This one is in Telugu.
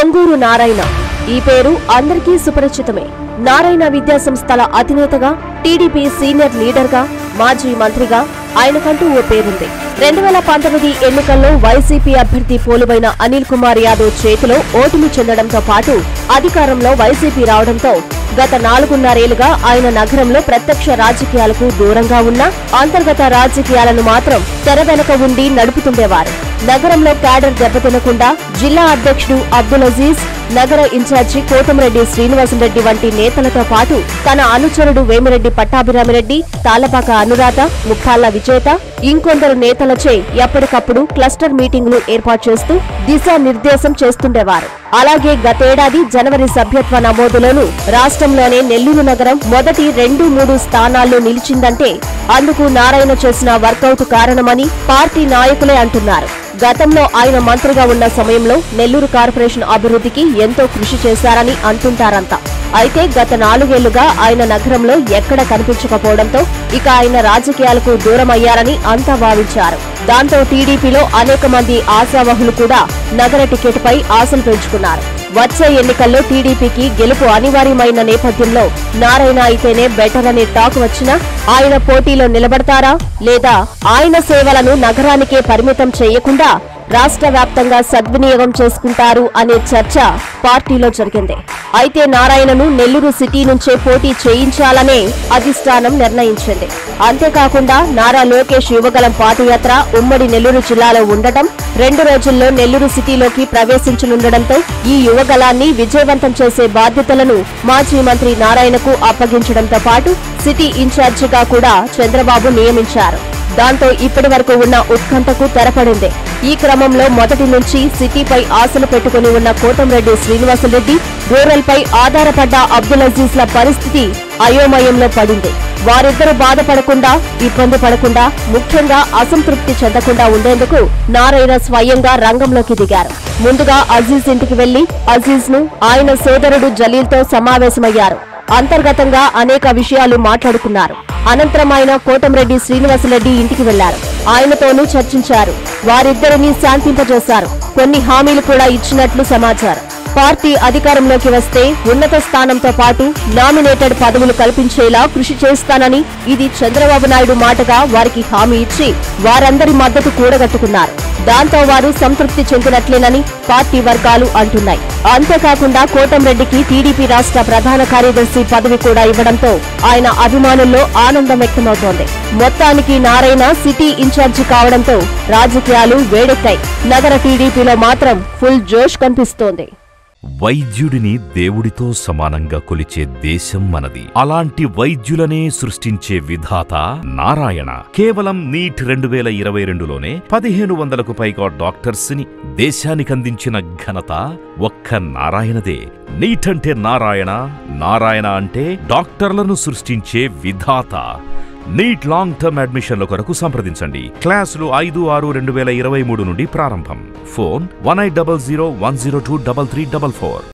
నంగూరు నారాయణ ఈ పేరు అందరికీ సుపరిచితమే నారాయణ విద్యా సంస్థల అధినేతగా టీడీపీ సీనియర్ లీడర్గా మాజీ మంత్రిగా ఆయనకంటూ ఓ పేరుంది రెండు వేల పంతొమ్మిది ఎన్నికల్లో వైసీపీ అభ్యర్థి పోలువైన అనిల్ కుమార్ యాదవ్ చేతిలో ఓటమి చెందడంతో పాటు అధికారంలో వైసీపీ రావడంతో గత నాలుగున్నరేళ్లుగా ఆయన నగరంలో ప్రత్యక్ష రాజకీయాలకు దూరంగా ఉన్న అంతర్గత రాజకీయాలను మాత్రం తెర వెనక ఉండి నడుపుతుండేవారు నగరంలో క్యాడర్ దెబ్బతినకుండా జిల్లా అధ్యక్షుడు అబ్దుల్ అజీజ్ నగర ఇన్ఛార్జి కోటమిరెడ్డి శ్రీనివాసరెడ్డి వంటి నేతలతో పాటు తన అనుచరుడు వేమిరెడ్డి పట్టాభిరామిరెడ్డి తాళ్లపాక అనురాధ ముప్పాళ్ల విజేత ఇంకొందరు నేతలచే ఎప్పటికప్పుడు క్లస్టర్ మీటింగులు ఏర్పాటు చేస్తూ దిశానిర్దేశం చేస్తుండేవారు అలాగే గతేడాది జనవరి సభ్యత్వ నమోదులోనూ రాష్ట్రంలోనే నెల్లూరు నగరం మొదటి రెండు మూడు స్థానాల్లో నిలిచిందంటే అందుకు నారాయణ చేసిన వర్కౌట్ కారణమని పార్టీ నాయకులే అంటున్నారు గతంలో ఆయన మంత్రిగా ఉన్న సమయంలో నెల్లూరు కార్పొరేషన్ అభివృద్ధికి ఎంతో కృషి చేశారని అంటుంటారంతా అయితే గత నాలుగేళ్లుగా ఆయన నగరంలో ఎక్కడ కనిపించకపోవడంతో ఇక ఆయన రాజకీయాలకు దూరమయ్యారని అంతా భావించారు దాంతో టీడీపీలో అనేక మంది ఆశావహులు కూడా నగర టికెట్పై ఆశలు పెంచుకున్నారు వచ్చే ఎన్నికల్లో టీడీపీకి గెలుపు అనివార్యమైన నేపథ్యంలో నారాయణ అయితేనే బెటర్ అనే టాక్ వచ్చినా ఆయన పోటీలో నిలబడతారా లేదా ఆయన సేవలను నగరానికే పరిమితం చేయకుండా రాష్ట్ర వ్యాప్తంగా సద్వినియోగం చేసుకుంటారు అనే చర్చ పార్టీలో జరిగింది అయితే నారాయణను నెల్లూరు సిటీ నుంచే పోటీ చేయించాలనే అధిష్టానం నిర్ణయించింది అంతేకాకుండా నారా లోకేష్ యువగలం పాదయాత్ర ఉమ్మడి నెల్లూరు జిల్లాలో ఉండటం రెండు రోజుల్లో నెల్లూరు సిటీలోకి ప్రవేశించనుండటంతో ఈ యువగలాన్ని విజయవంతం చేసే బాధ్యతలను మాజీ మంత్రి నారాయణకు అప్పగించడంతో పాటు సిటీ ఇన్ఛార్జిగా కూడా చంద్రబాబు నియమించారు దాంతో ఇప్పటి వరకు ఉన్న ఉత్కంఠకు తెరపడింది ఈ క్రమంలో మొదటి నుంచి సిటీపై ఆశలు పెట్టుకుని ఉన్న కోటంరెడ్డి శ్రీనివాసరెడ్డి రూరల్ పై ఆధారపడ్డ అబ్దుల్ అజీజ్ ల పరిస్థితి అయోమయంలో పడింది వారిద్దరూ బాధపడకుండా ఇబ్బంది పడకుండా ముఖ్యంగా అసంతృప్తి చెందకుండా ఉండేందుకు నారాయణ స్వయంగా రంగంలోకి దిగారు ముందుగా అజీజ్ ఇంటికి వెళ్లి అజీజ్ ను ఆయన సోదరుడు జలీల్తో సమావేశమయ్యారు అంతర్గతంగా అనేక విషయాలు మాట్లాడుకున్నారు అనంతరం ఆయన కోటంరెడ్డి శ్రీనివాసరెడ్డి ఇంటికి వెళ్లారు ఆయనతోనూ చర్చించారు వారిద్దరినీ శాంతింపజేశారు కొన్ని హామీలు కూడా ఇచ్చినట్లు సమాచారం పార్టీ అధికారంలోకి వస్తే ఉన్నత స్థానంతో పాటు నామినేటెడ్ పదవులు కల్పించేలా కృషి చేస్తానని ఇది చంద్రబాబు నాయుడు మాటగా వారికి హామీ ఇచ్చి వారందరి మద్దతు కూడగట్టుకున్నారు దాంతో వారు సంతృప్తి చెందినట్లేనని పార్టీ వర్గాలు అంటున్నాయి అంతేకాకుండా కోటంరెడ్డికి టీడీపీ రాష్ట్ర ప్రధాన కార్యదర్శి పదవి కూడా ఇవ్వడంతో ఆయన అభిమానుల్లో ఆనందం వ్యక్తమవుతోంది మొత్తానికి నారాయణ సిటీ ఇన్ఛార్జి కావడంతో రాజకీయాలు వేడెక్కాయి నగర టీడీపీలో మాత్రం ఫుల్ జోష్ కనిపిస్తోంది వైద్యుడిని దేవుడితో సమానంగా కొలిచే దేశం మనది అలాంటి వైద్యులనే సృష్టించే విధాత నారాయణ కేవలం నీట్ రెండు వేల ఇరవై రెండులోనే పదిహేను వందలకు పైగా డాక్టర్స్ ని దేశానికందించిన ఘనత ఒక్క నారాయణదే నీట్ అంటే నారాయణ నారాయణ అంటే డాక్టర్లను సృష్టించే విధాత నీట్ లాంగ్ టర్మ్ అడ్మిషన్ల కొరకు సంప్రదించండి క్లాసులు ఐదు ఆరు రెండు వేల ఇరవై మూడు నుండి ప్రారంభం phone one eight double zero one zero two double three double four